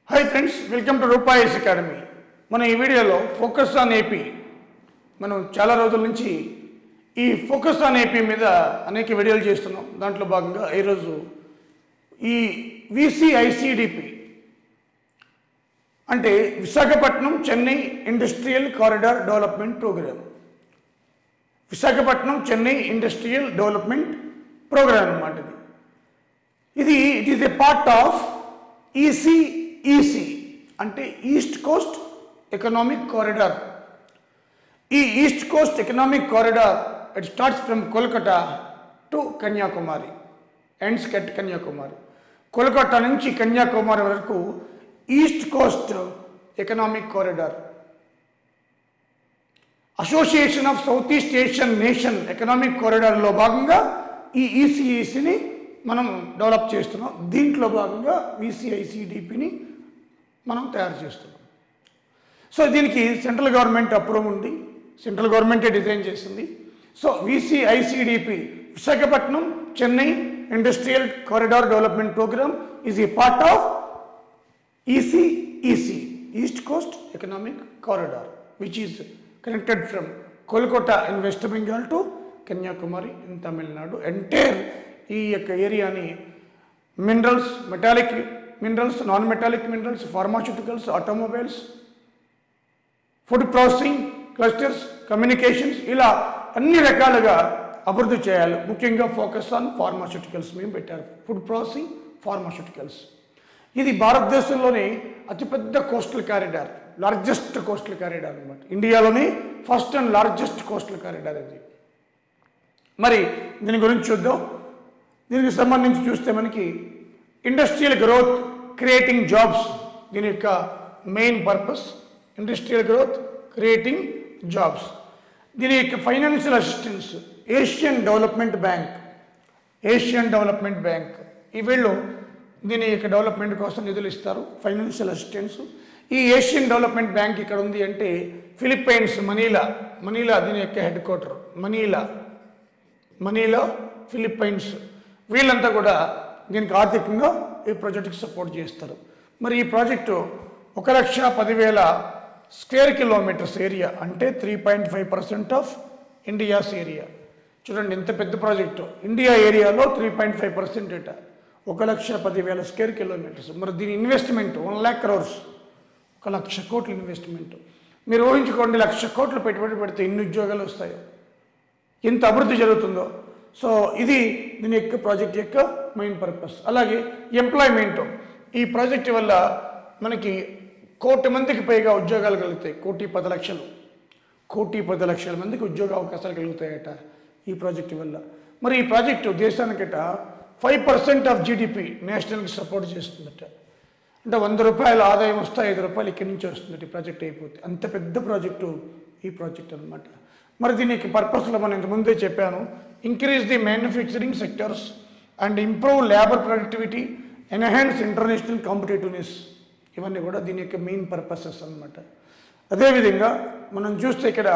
hi friends welcome to Rupa's academy మన ఈ వీడియోలో ఫోకస్ ఆన్ ఏపీ మనం చాలా రోజుల నుంచి ఈ ఫోకస్ ఆన్ ఏపీ మీద అనేక వీడియోలు చేస్తున్నాం దాంట్లో భాగంగా ఈరోజు ఈ విసిఐసిడిపి అంటే Visakhapatnam Chennai industrial corridor development programme Visakhapatnam Chennai industrial development programme అన్నమాట ఇది ఇది it is a part of ECEC అంటే ఈస్ట్ కోస్ట్ ఎకనామిక్ కారిడార్ ఈ east coast economic corridor it starts from Kolkata to Kanyakumari ends at Kanyakumari Kolkata నుంచి కన్యాకుమారి వరకు east coast economic corridor association of south east Asian nation economic కారిడార్లో భాగంగా ఈ ఈసీఈసిని మనం develop చేస్తున్నాం దీంట్లో భాగంగా విసిఐసిడిపిని మనం తయారు చేస్తున్నాం సో దీనికి సెంట్రల్ గవర్నమెంట్ అప్రూవ్ ఉంది సెంట్రల్ గవర్నమెంటే డిజైన్ చేసింది so VCICDP Visakhapatnam Chennai industrial corridor development programme is a part of ECEC east coast economic corridor which is connected from Kolkata in West Bengal to Kanyakumari in Tamil Nadu entire ఈ యొక్క ఏరియాని minerals metallic minerals non metallic minerals pharmaceuticals automobiles food processing clusters communications ఇలా అన్ని రకాలుగా అభివృద్ధి చేయాలి ముఖ్యంగా focus on pharmaceuticals మేము పెట్టారు ఫుడ్ ప్రాసెసింగ్ ఫార్మాస్యూటికల్స్ ఇది భారతదేశంలోని అతిపెద్ద coastal corridor largest coastal corridor అనమాట ఇండియాలోని first and largest coastal corridor ఇది మరి దీని గురించి చూద్దాం దీనికి సంబంధించి చూస్తే మనకి ఇండస్ట్రియల్ గ్రోత్ క్రియేటింగ్ జాబ్స్ దీని యొక్క main purpose industrial growth creating jobs దీని యొక్క financial assistance Asian development bank Asian development bank ఈ వీళ్ళు దీని యొక్క డెవలప్మెంట్ కోసం నిధులు ఇస్తారు ఫైనాన్షియల్ అసిస్టెన్స్ ఈ ఏషియన్ డెవలప్మెంట్ బ్యాంక్ ఇక్కడ ఉంది అంటే ఫిలిప్పైన్స్ మనీలా మనీలా దీని యొక్క హెడ్ క్వార్టర్ మనీలా మనీలో ఫిలిప్పైన్స్ వీళ్ళంతా కూడా దీనికి ఆర్థికంగా ఈ ప్రాజెక్టుకి సపోర్ట్ చేస్తారు మరి ఈ ప్రాజెక్టు ఒక లక్ష పదివేల స్క్వేర్ కిలోమీటర్స్ ఏరియా అంటే three point five percent of India's area చూడండి ఎంత పెద్ద ప్రాజెక్టు ఇండియా ఏరియాలో త్రీ పాయింట్ ఫైవ్ పర్సెంట్ ఏట ఒక లక్ష పదివేల స్క్వేర్ కిలోమీటర్స్ మరి దీని ఇన్వెస్ట్మెంట్ వన్ ల్యాక్ క్రోర్స్ ఒక లక్ష కోట్ల ఇన్వెస్ట్మెంట్ మీరు ఊహించుకోండి లక్ష కోట్లు పెట్టుబడి పెడితే ఎన్ని ఉద్యోగాలు వస్తాయో ఎంత అభివృద్ధి జరుగుతుందో సో ఇది దీని యొక్క ప్రాజెక్ట్ యొక్క మెయిన్ పర్పస్ అలాగే ఎంప్లాయ్మెంట్ ఈ ప్రాజెక్ట్ వల్ల మనకి కోటి మందికి పైగా ఉద్యోగాలు కలుగుతాయి కోటి పది లక్షలు కోటి పది లక్షల మందికి ఉద్యోగ అవకాశాలు కలుగుతాయట ఈ ప్రాజెక్టు వల్ల మరి ఈ ప్రాజెక్టు దేశానికట ఫైవ్ పర్సెంట్ ఆఫ్ జీడిపి నేషనల్కి సపోర్ట్ చేస్తుందట అంటే వంద రూపాయల ఆదాయం వస్తే ఐదు రూపాయలు ఇక్కడి నుంచి వస్తుంది ఈ ప్రాజెక్ట్ అయిపోతే అంత పెద్ద ప్రాజెక్టు ఈ ప్రాజెక్ట్ అనమాట మరి దీనికి పర్పస్లో మనం ఇంతకుముందే చెప్పాను increase the manufacturing sectors and improve labour productivity enhance international competitiveness ఇవన్నీ కూడా దీని యొక్క మెయిన్ పర్పసెస్ అనమాట అదేవిధంగా మనం చూస్తే ఇక్కడ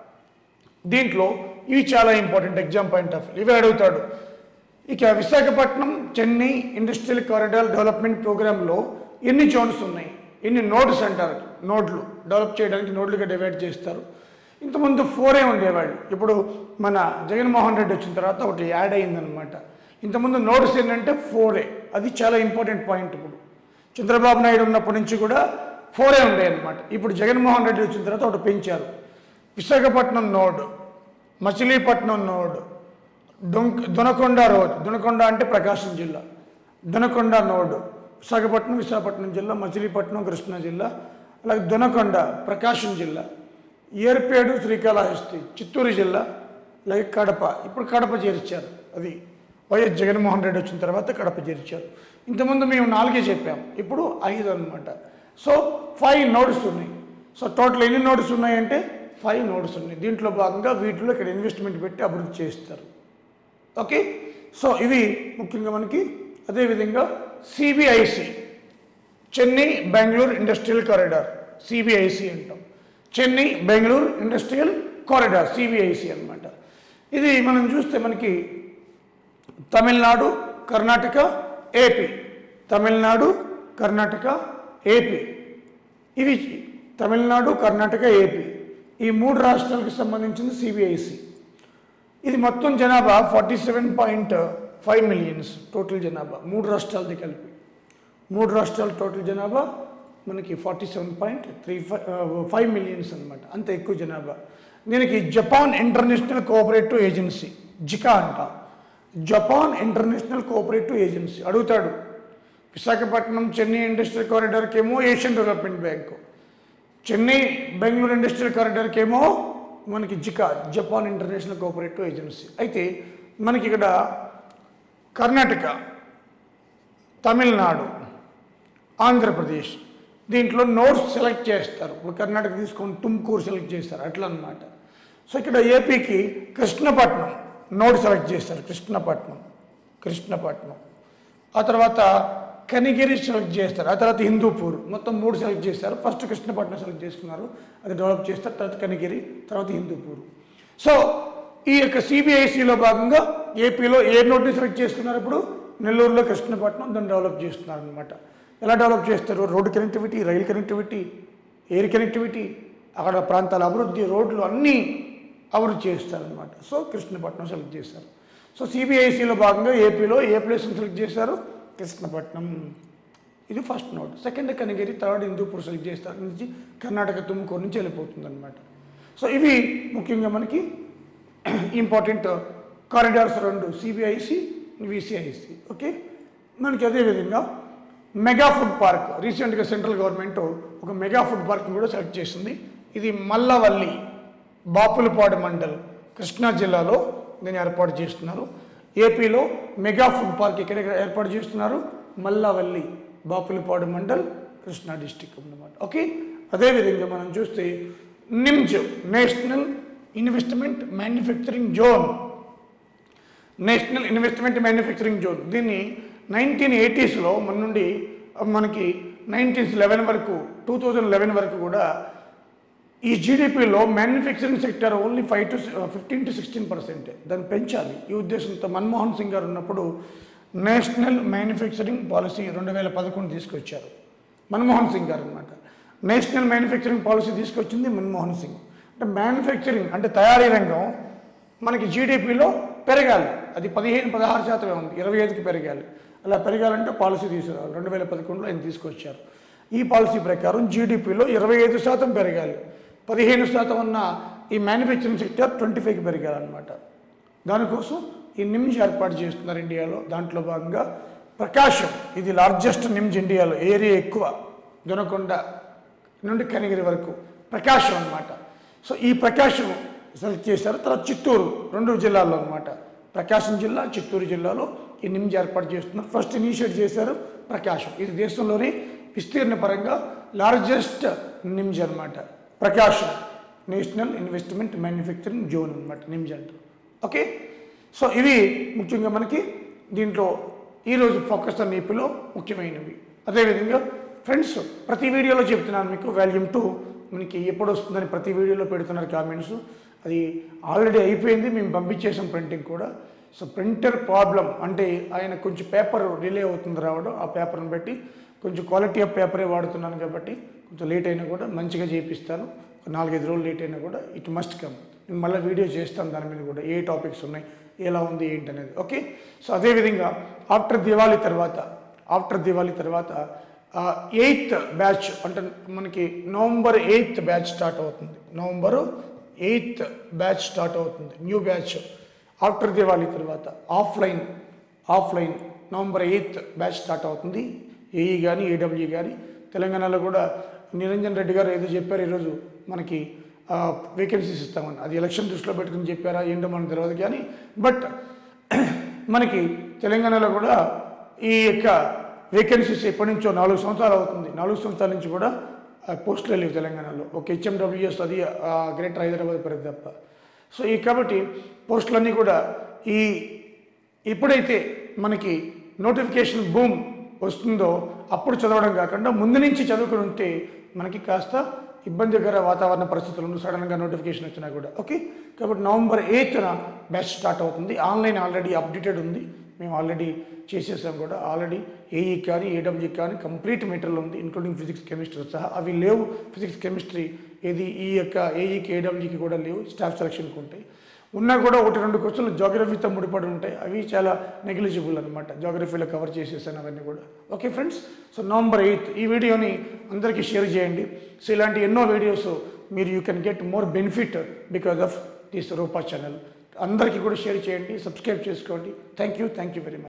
దీంట్లో ఇవి చాలా ఇంపార్టెంట్ ఎగ్జామ్ పాయింట్ ఆఫ్ ఇవి అడుగుతాడు ఇక Visakhapatnam Chennai industrial corridor development ప్రోగ్రాంలో ఎన్ని జోన్స్ ఉన్నాయి ఎన్ని నోడ్స్ అంటారు నోడ్లు డెవలప్ చేయడానికి నోడ్లుగా డివైడ్ చేస్తారు ఇంతకుముందు ఫోరే ఉండేవాళ్ళు ఇప్పుడు మన జగన్మోహన్ రెడ్డి వచ్చిన తర్వాత ఒకటి యాడ్ అయిందనమాట ఇంతకుముందు నోట్స్ ఏంటంటే ఫోరే అది చాలా ఇంపార్టెంట్ పాయింట్ ఇప్పుడు చంద్రబాబు నాయుడు ఉన్నప్పటి నుంచి కూడా ఫోరే ఉండే అనమాట ఇప్పుడు జగన్మోహన్ రెడ్డి వచ్చిన తర్వాత ఒకటి పెంచారు విశాఖపట్నం నోడ్ మచిలీపట్నం నోడ్ డొంక్ దొనకొండ రోడ్ దొనకొండ అంటే ప్రకాశం జిల్లా దొనకొండ నోడ్ విశాఖపట్నం విశాఖపట్నం జిల్లా మచిలీపట్నం కృష్ణా జిల్లా అలాగే దొనకొండ ప్రకాశం జిల్లా ఏర్పేడు శ్రీకాళహస్తి చిత్తూరు జిల్లా అలాగే కడప ఇప్పుడు కడప చేర్చారు అది వైఎస్ జగన్మోహన్ రెడ్డి వచ్చిన తర్వాత కడప చేర్చారు ఇంతకుముందు మేము నాలుగే చెప్పాం ఇప్పుడు ఐదు అనమాట సో ఫైవ్ నోట్స్ ఉన్నాయి సో టోటల్ ఎన్ని నోట్స్ ఉన్నాయంటే ఫైవ్ నోట్స్ ఉన్నాయి దీంట్లో భాగంగా వీటిలో ఇక్కడ ఇన్వెస్ట్మెంట్ పెట్టి అభివృద్ధి చేస్తారు ఓకే సో ఇవి ముఖ్యంగా మనకి అదేవిధంగా CBIC Chennai Bengaluru industrial corridor CBIC అంటాం Chennai Bengaluru industrial corridor CBIC అన్నమాట ఇది మనం చూస్తే మనకి తమిళనాడు కర్ణాటక ఏపీ తమిళనాడు కర్ణాటక ఏపీ ఇవి తమిళనాడు కర్ణాటక ఏపీ ఈ మూడు రాష్ట్రాలకు సంబంధించింది సిబిఐసి ఇది మొత్తం జనాభా forty seven point five millions total జనాభా మూడు రాష్ట్రాలది కలిపి మూడు రాష్ట్రాల టోటల్ జనాభా మనకి forty seven point three five five millions అనమాట అంత ఎక్కువ జనాభా దీనికి Japan international cooperative agency JICA అంట జపాన్ ఇంటర్నేషనల్ కోఆపరేటివ్ ఏజెన్సీ అడుగుతాడు విశాఖపట్నం చెన్నై ఇండస్ట్రియల్ కారిడార్కి ఏమో Asian development bank Chennai Bengaluru industrial కారిడార్కి ఏమో మనకి JICA Japan international cooperative agency అయితే మనకి ఇక్కడ కర్ణాటక తమిళనాడు ఆంధ్రప్రదేశ్ దీంట్లో నోట్స్ సెలెక్ట్ చేస్తారు ఇప్పుడు కర్ణాటక తీసుకొని తుమ్కూరు సెలెక్ట్ చేస్తారు అట్లా అన్నమాట సో ఇక్కడ ఏపీకి కృష్ణపట్నం నోట్ సెలెక్ట్ చేస్తారు కృష్ణపట్నం కృష్ణపట్నం ఆ తర్వాత కనిగిరి సెలెక్ట్ చేస్తారు ఆ తర్వాత హిందూపూర్ మొత్తం మూడు సెలెక్ట్ చేస్తారు ఫస్ట్ కృష్ణపట్నం సెలెక్ట్ చేసుకున్నారు అది డెవలప్ చేస్తారు తర్వాత కనిగిరి తర్వాత హిందూపూర్ సో ఈ యొక్క సిబిఐసిలో భాగంగా ఏపీలో ఏ నోట్ని సెలెక్ట్ చేసుకున్నారు ఇప్పుడు నెల్లూరులో కృష్ణపట్నం దాన్ని డెవలప్ చేస్తున్నారు అనమాట ఎలా డెవలప్ చేస్తారు road connectivity rail connectivity air connectivity అక్కడ ప్రాంతాల అభివృద్ధి రోడ్లు అన్నీ అభివృద్ధి చేస్తారనమాట సో కృష్ణపట్నం సెలెక్ట్ చేశారు సో సిబిఐసిలో భాగంగా ఏపీలో ఏ ప్లేస్ని సెలెక్ట్ చేశారు కృష్ణపట్నం ఇది first node second Kanigiri third Hindupur select చేస్తారు నుంచి కర్ణాటక తుమ్కూరు నుంచి వెళ్ళిపోతుంది అనమాట సో ఇవి ముఖ్యంగా మనకి ఇంపార్టెంట్ కారిడార్స్ రెండు సిబిఐసి విసిఐసి ఓకే మనకి అదేవిధంగా మెగా ఫుడ్ పార్క్ రీసెంట్గా సెంట్రల్ గవర్నమెంట్ ఒక మెగా ఫుడ్ పార్క్ని కూడా సెలెక్ట్ చేసింది ఇది మల్లవల్లి బాపులపాడు మండల్ కృష్ణా జిల్లాలో దీన్ని ఏర్పాటు చేస్తున్నారు ఏపీలో మెగా ఫుడ్ పార్క్ ఎక్కడ ఏర్పాటు చేస్తున్నారు మల్లవల్లి బాపులపాడు మండల్ కృష్ణా డిస్టిక్ అన్నమాట ఓకే అదేవిధంగా మనం చూస్తే NIMZ national investment manufacturing zone national investment manufacturing zone దీన్ని నైన్టీన్ ఎయిటీస్లో మన నుండి మనకి నైన్టీన్ లెవెన్ వరకు టూ థౌజండ్ లెవెన్ వరకు కూడా ఈ జీడిపిలో manufacturing sector only five to fifteen to sixteen percent దాన్ని పెంచాలి ఈ ఉద్దేశంతో మన్మోహన్ సింగ్ గారు ఉన్నప్పుడు నేషనల్ మ్యానుఫ్యాక్చరింగ్ పాలసీ రెండు వేల పదకొండు తీసుకొచ్చారు మన్మోహన్ సింగ్ గారు అనమాట నేషనల్ మ్యానుఫ్యాక్చరింగ్ పాలసీ తీసుకొచ్చింది మన్మోహన్ సింగ్ అంటే మ్యానుఫ్యాక్చరింగ్ అంటే తయారీ రంగం మనకి జీడిపిలో పెరగాలి అది పదిహేను పదహారు శాతమే ఉంది ఇరవై ఐదుకి పెరగాలి అలా పెరగాలంటే పాలసీ తీసుకురావాలి రెండు వేల పదకొండులో ఆయన తీసుకొచ్చారు ఈ పాలసీ ప్రకారం జీడిపిలో ఇరవై ఐదు శాతం పెరగాలి పదిహేను శాతం ఉన్న ఈ మ్యానుఫ్యాక్చరింగ్ సెక్టర్ ట్వంటీ ఫైవ్కి పెరగాలన్నమాట దానికోసం ఈ నిమ్జ్ ఏర్పాటు చేస్తున్నారు ఇండియాలో దాంట్లో భాగంగా ప్రకాశం ఇది లార్జెస్ట్ నిమ్జ్ ఇండియాలో ఏరియా ఎక్కువ దొనకొండ నుండి కనిగిరి వరకు ప్రకాశం అన్నమాట సో ఈ ప్రకాశం సెలెక్ట్ చేశారు తర్వాత చిత్తూరు రెండు జిల్లాల్లో అన్నమాట ప్రకాశం జిల్లా చిత్తూరు జిల్లాలో ఈ నిమ్జ్ ఏర్పాటు చేస్తున్నారు ఫస్ట్ ఇనిషియేట్ చేశారు ప్రకాశం ఇది దేశంలోని విస్తీర్ణ పరంగా లార్జెస్ట్ నిమ్జ్ అన్నమాట Prakasam national investment manufacturing zone అన్నమాట నిమ్జ్ అంటారు ఓకే సో ఇవి ముఖ్యంగా మనకి దీంట్లో ఈరోజు ఫోకస్ అన్న ఏపీలో ముఖ్యమైనవి అదేవిధంగా ఫ్రెండ్స్ ప్రతి వీడియోలో చెప్తున్నాను మీకు వాల్యూమ్ టూ మనకి ఎప్పుడు వస్తుందని ప్రతి వీడియోలో పెడుతున్నారు కామెంట్స్ అది ఆల్రెడీ అయిపోయింది మేము పంపించేసాం ప్రింటింగ్ కూడా సో ప్రింటర్ ప్రాబ్లం అంటే ఆయన కొంచెం పేపర్ రిలే అవుతుంది రావడం ఆ పేపర్ని బట్టి కొంచెం క్వాలిటీ ఆఫ్ పేపరే వాడుతున్నాను కాబట్టి కొంచెం లేట్ అయినా కూడా మంచిగా చేపిస్తాను ఒక నాలుగైదు రోజులు లేట్ అయినా కూడా ఇట్ మస్ట్ కమ్ నేను మళ్ళీ వీడియో చేస్తాను దాని మీద కూడా ఏ టాపిక్స్ ఉన్నాయి ఎలా ఉంది ఏంటి అనేది ఓకే సో అదేవిధంగా ఆఫ్టర్ దివాళీ తర్వాత ఆఫ్టర్ దివాళీ తర్వాత ఎయిత్ బ్యాచ్ అంటే మనకి నవంబర్ ఎయిత్ బ్యాచ్ స్టార్ట్ అవుతుంది నవంబర్ ఎయిత్ బ్యాచ్ స్టార్ట్ అవుతుంది న్యూ బ్యాచ్ ఆఫ్టర్ దివాళీ తర్వాత offline offline November eighth batch start అవుతుంది ఏఈ కానీ ఏడబ్ల్యూ కానీ తెలంగాణలో కూడా నిరంజన్ రెడ్డి గారు ఏదో చెప్పారు ఈరోజు మనకి వేకెన్సీస్ ఇస్తామని అది ఎలక్షన్ దృష్టిలో పెట్టుకుని చెప్పారా ఏంటో మనకు తెలియదు కానీ బట్ మనకి తెలంగాణలో కూడా ఈ యొక్క వేకెన్సీస్ ఎప్పటి నుంచో నాలుగు సంవత్సరాలు అవుతుంది నాలుగు సంవత్సరాల నుంచి కూడా ఆ, పోస్టులే లేవు తెలంగాణలో ఒక హెచ్ఎండబ్ల్యూఎస్ అది ఆ, గ్రేటర్ హైదరాబాద్ పరిధి తప్ప సో ఈ కాబట్టి పోస్టులన్నీ కూడా ఈ ఎప్పుడైతే మనకి నోటిఫికేషన్ బూమ్ వస్తుందో అప్పుడు చదవడం కాకుండా ముందు నుంచి చదువుకుని ఉంటే మనకి కాస్త ఇబ్బందికర వాతావరణ పరిస్థితులు సడన్గా నోటిఫికేషన్ వచ్చినా కూడా ఓకే కాబట్టి నవంబర్ ఎయిత్న బ్యాచ్ స్టార్ట్ అవుతుంది ఆన్లైన్ ఆల్రెడీ అప్డేటెడ్ ఉంది మేము ఆల్రెడీ చేసేసాం కూడా ఆల్రెడీ ఏఈ కానీ ఏడబ్ల్యూ కానీ కంప్లీట్ మెటీరియల్ ఉంది ఇంక్లూడింగ్ ఫిజిక్స్ కెమిస్ట్రీ సహా అవి లేవు ఫిజిక్స్ కెమిస్ట్రీ ఏది ఈ యొక్క ఏఈకి ఏడబ్ల్యూకి కూడా లేవు స్టాఫ్ సెలక్షన్కి ఉంటాయి ఉన్నా కూడా ఒకటి రెండు క్వశ్చన్లు జాగ్రఫీతో ముడిపడి ఉంటాయి అవి చాలా నెగ్లిజిబుల్ అనమాట జాగ్రఫీలో కవర్ చేసేసాను అవన్నీ కూడా okay friends so November eighth ఈ వీడియోని అందరికీ షేర్ చేయండి సో ఇలాంటి ఎన్నో వీడియోస్ మీరు you can get more benefit because of this Rupa channel అందరికీ కూడా షేర్ చేయండి సబ్స్క్రైబ్ చేసుకోండి thank you thank you very much